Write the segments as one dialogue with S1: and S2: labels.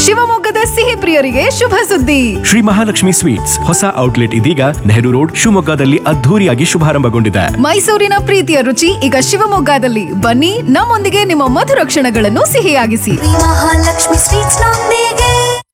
S1: ಶಿವಮೊಗ್ಗದ ಸಿಹಿ ಪ್ರಿಯರಿಗೆ ಶುಭ ಸುದ್ದಿ
S2: ಶ್ರೀ ಮಹಾಲಕ್ಷ್ಮಿ ಸ್ವೀಟ್ಸ್ ಹೊಸ ಔಟ್ಲೆಟ್ ಇದೀಗ ನೆಹರು ರೋಡ್ ಶಿವಮೊಗ್ಗದಲ್ಲಿ ಅದ್ಧೂರಿಯಾಗಿ ಶುಭಾರಂಭಗೊಂಡಿದೆ
S1: ಮೈಸೂರಿನ ಪ್ರೀತಿಯ ರುಚಿ ಈಗ ಶಿವಮೊಗ್ಗದಲ್ಲಿ ಬನ್ನಿ ನಮ್ಮೊಂದಿಗೆ ನಿಮ್ಮ ಮಧುರ ಕ್ಷಣಗಳನ್ನು ಸಿಹಿಯಾಗಿಸಿ
S3: ಮಹಾಲಕ್ಷ್ಮಿ ಸ್ವೀಟ್ಸ್ ನೊಂದಿಗೆ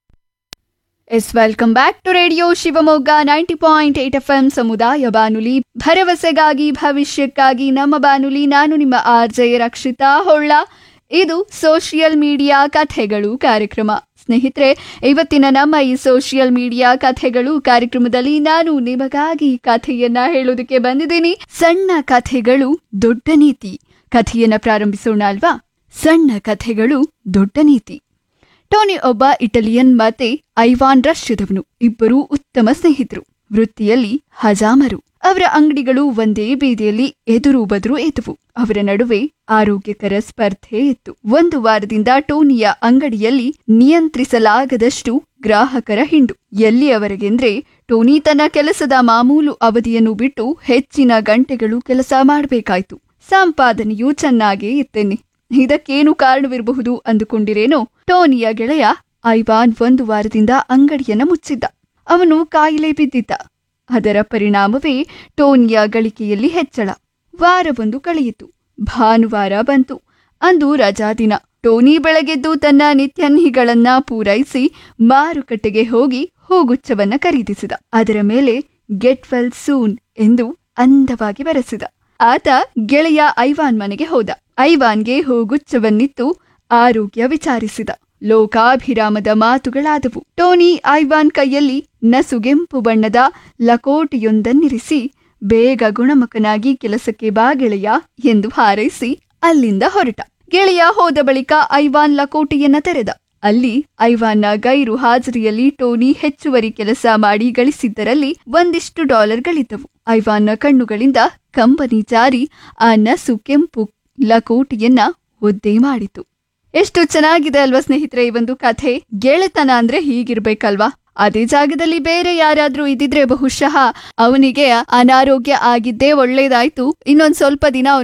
S4: ಎಸ್ welcome back to radio Shivamogga ninety point eight F M ಸಮುದಾಯ ಬಾನುಲಿ ಭರವಸೆಗಾಗಿ ಭವಿಷ್ಯಕ್ಕಾಗಿ ನಮ್ಮ ಬಾನುಲಿ ನಾನು ನಿಮ್ಮ ಆರ್ ಜೆ ರಕ್ಷಿತಾ ಹೊಳ್ಳ ಇದು ಸೋಷಿಯಲ್ ಮೀಡಿಯಾ ಕಥೆಗಳು ಕಾರ್ಯಕ್ರಮ ಸ್ನೇಹಿತರೆ ಇವತ್ತಿನ ನಮ್ಮ ಈ ಸೋಷಿಯಲ್ ಮೀಡಿಯಾ ಕಥೆಗಳು ಕಾರ್ಯಕ್ರಮದಲ್ಲಿ ನಾನು ನಿಮಗಾಗಿ ಕಥೆಯನ್ನ ಹೇಳೋದಕ್ಕೆ ಬಂದಿದ್ದೀನಿ ಸಣ್ಣ ಕಥೆಗಳು ದೊಡ್ಡ ನೀತಿ ಕಥೆಯನ್ನ ಪ್ರಾರಂಭಿಸೋಣ ಅಲ್ವಾ ಸಣ್ಣ ಕಥೆಗಳು ದೊಡ್ಡ ನೀತಿ ಟೋನಿ ಒಬ್ಬ ಇಟಲಿಯನ್ ಮತ್ತೆ ಐವಾನ್ ರಷ್ಯದವನು ಇಬ್ಬರೂ ಉತ್ತಮ ಸ್ನೇಹಿತರು ವೃತ್ತಿಯಲ್ಲಿ ಹಜಾಮರು ಅವರ ಅಂಗಡಿಗಳು ಒಂದೇ ಬೀದಿಯಲ್ಲಿ ಎದುರು ಬದುರು ಇದ್ದವು ಅವರ ನಡುವೆ ಆರೋಗ್ಯಕರ ಸ್ಪರ್ಧೆ ಇತ್ತು ಒಂದು ವಾರದಿಂದ ಟೋನಿಯ ಅಂಗಡಿಯಲ್ಲಿ ನಿಯಂತ್ರಿಸಲಾಗದಷ್ಟು ಗ್ರಾಹಕರ ಹಿಂಡು ಎಲ್ಲಿಯವರೆಗೆಂದ್ರೆ ಟೋನಿ ತನ್ನ ಕೆಲಸದ ಮಾಮೂಲು ಅವಧಿಯನ್ನು ಬಿಟ್ಟು ಹೆಚ್ಚಿನ ಗಂಟೆಗಳು ಕೆಲಸ ಮಾಡಬೇಕಾಯ್ತು ಸಂಪಾದನೆಯೂ ಚೆನ್ನಾಗೇ ಇತ್ತೇನೆ ಇದಕ್ಕೇನು ಕಾರಣವಿರಬಹುದು ಅಂದುಕೊಂಡಿರೇನೋ ಟೋನಿಯ ಗೆಳೆಯ ಐವಾನ್ ಒಂದು ವಾರದಿಂದ ಅಂಗಡಿಯನ್ನ ಮುಚ್ಚಿದ್ದ ಅವನು ಕಾಯಿಲೆ ಬಿದ್ದಿದ್ದ ಅದರ ಪರಿಣಾಮವೇ ಟೋನಿಯ ಗಳಿಕೆಯಲ್ಲಿ ಹೆಚ್ಚಳ ವಾರವೊಂದು ಕಳೆಯಿತು ಭಾನುವಾರ ಬಂತು ಅಂದು ರಜಾ ದಿನ ಟೋನಿ ಬೆಳಗೆದ್ದು ತನ್ನ ನಿತ್ಯನ್ಹಿಗಳನ್ನ ಪೂರೈಸಿ ಮಾರುಕಟ್ಟೆಗೆ ಹೋಗಿ ಹೂಗುಚ್ಛವನ್ನ ಖರೀದಿಸಿದ ಅದರ ಮೇಲೆ ಗೆಟ್ ವೆಲ್ ಸೂನ್ ಎಂದು ಅಂದವಾಗಿ ಬರೆಸಿದ ಆತ ಗೆಳೆಯ ಐವಾನ್ ಮನೆಗೆ ಹೋದ ಐವಾನ್ಗೆ ಹೂಗುಚ್ಛವನ್ನಿತ್ತು ಆರೋಗ್ಯ ವಿಚಾರಿಸಿದ ಲೋಕಾಭಿರಾಮದ ಮಾತುಗಳಾದವು ಟೋನಿ ಐವಾನ್ ಕೈಯಲ್ಲಿ ನಸುಗೆಂಪು ಬಣ್ಣದ ಲಕೋಟಿಯೊಂದನ್ನಿರಿಸಿ ಬೇಗ ಗುಣಮುಖನಾಗಿ ಕೆಲಸಕ್ಕೆ ಬಾ ಗೆಳೆಯ ಎಂದು ಹಾರೈಸಿ ಅಲ್ಲಿಂದ ಹೊರಟ ಗೆಳೆಯ ಹೋದ ಬಳಿಕ ಐವಾನ್ ಲಕೋಟಿಯನ್ನ ತೆರೆದ ಅಲ್ಲಿ ಐವಾನ್ನ ಗೈರು ಹಾಜರಿಯಲ್ಲಿ ಟೋನಿ ಹೆಚ್ಚುವರಿ ಕೆಲಸ ಮಾಡಿ ಗಳಿಸಿದ್ದರಲ್ಲಿ ಒಂದಿಷ್ಟು ಡಾಲರ್ಗಳಿದ್ದವು ಐವಾನ್ನ ಕಣ್ಣುಗಳಿಂದ ಕಂಬನಿ ಜಾರಿ ಆ ನಸು ಕೆಂಪು ಲಕೋಟಿಯನ್ನ ಒದ್ದೆ ಮಾಡಿತು ಎಷ್ಟು ಚೆನ್ನಾಗಿದೆ ಅಲ್ವಾ ಸ್ನೇಹಿತರೆ ಈ ಒಂದು ಕಥೆ ಗೆಳೆತನ ಅಂದ್ರೆ ಹೀಗಿರ್ಬೇಕಲ್ವಾ ಅದೇ ಜಾಗದಲ್ಲಿ ಬೇರೆ ಯಾರಾದ್ರೂ ಇದ್ದಿದ್ರೆ ಬಹುಶಃ ಅವನಿಗೆ ಅನಾರೋಗ್ಯ ಆಗಿದ್ದೇ ಒಳ್ಳೇದಾಯ್ತು ಇನ್ನೊಂದ್ ಸ್ವಲ್ಪ ದಿನ